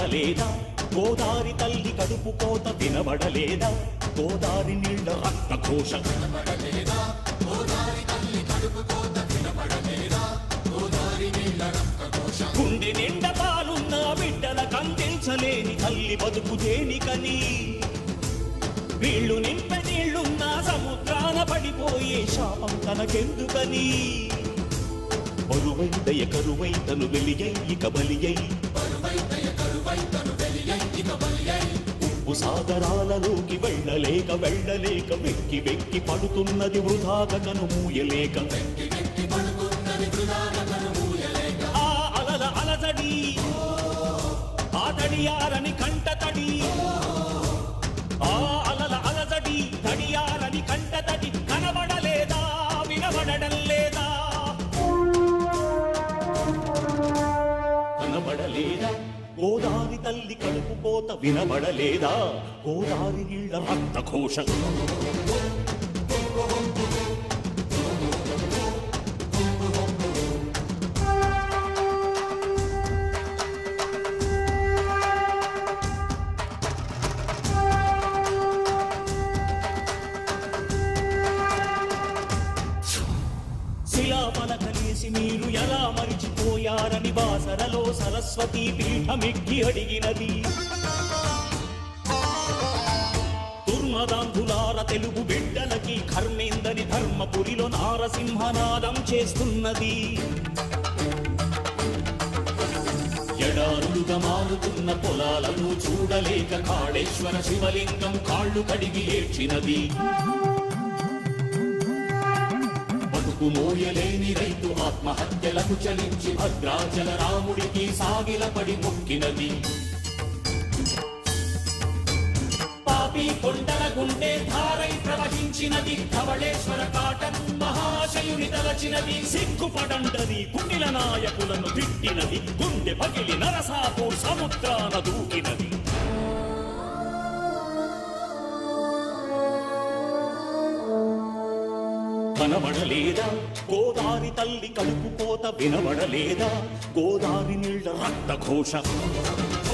కనబడలేదా గోదారి తల్లి కడుపు కోత వినబడలేదా గోదారి నీళ్ళ రక్త ఘోష గుండె నిండా పాలున్న బిడ్డల కందించలేని తల్లి బతుకు దేనికని వీళ్ళు నింపె నీళ్లున్న సముద్రాన పడిపోయే శాపం తనకెందుకని బరువై దయ కరువై తను వెలియై ఇక బలియై ఉప్పు సాగరాలలోకి వెళ్ళలేక వెళ్ళలేక వెక్కి వెక్కి పడుతున్నది వృధాగా కను మూయలేక ఆ అలల అలజడి ఆ తడియారని కంట తడి ఆ అలల అలజడి తడియారని కంట తడి కనబడలేదా వినబడడం లేదా కనబడలేదా గోదారి తల్లి కడుపు పోత వినబడలేదా గోదారి నీళ్ళ రక్త ఘోష శిలాపలకలేసి మీరు ఎలా మరిచిపోయారని బాసరలో సరస్వతి పీఠమెక్కి అడిగినది దుర్మదాంధులార తెలుగు బిడ్డలకి కర్మేందని ధర్మపురిలో నారసింహనాదం చేస్తున్నది ఎడారులుగా మారుతున్న పొలాలను చూడలేక కాళేశ్వర శివలింగం కాళ్ళు కడిగి ఏడ్చినది బతుకు మోయలేని రైతు ఆత్మహత్యలకు చలించి భద్రాచల రాముడికి సాగిలపడి మొక్కినది పాపి కొండల గుండె ధారై ప్రవహించినది ధవళేశ్వర కాటను మహాశయుని తలచినది సిగ్గుపడండది కుటిల నాయకులను తిట్టినది గుండె పగిలి నరసాపూర్ సముద్రాన దూకినది కనబడలేదా గోదారి తల్లి కడుపు కోత వినబడలేదా గోదారి నీళ్ళ రక్త ఘోష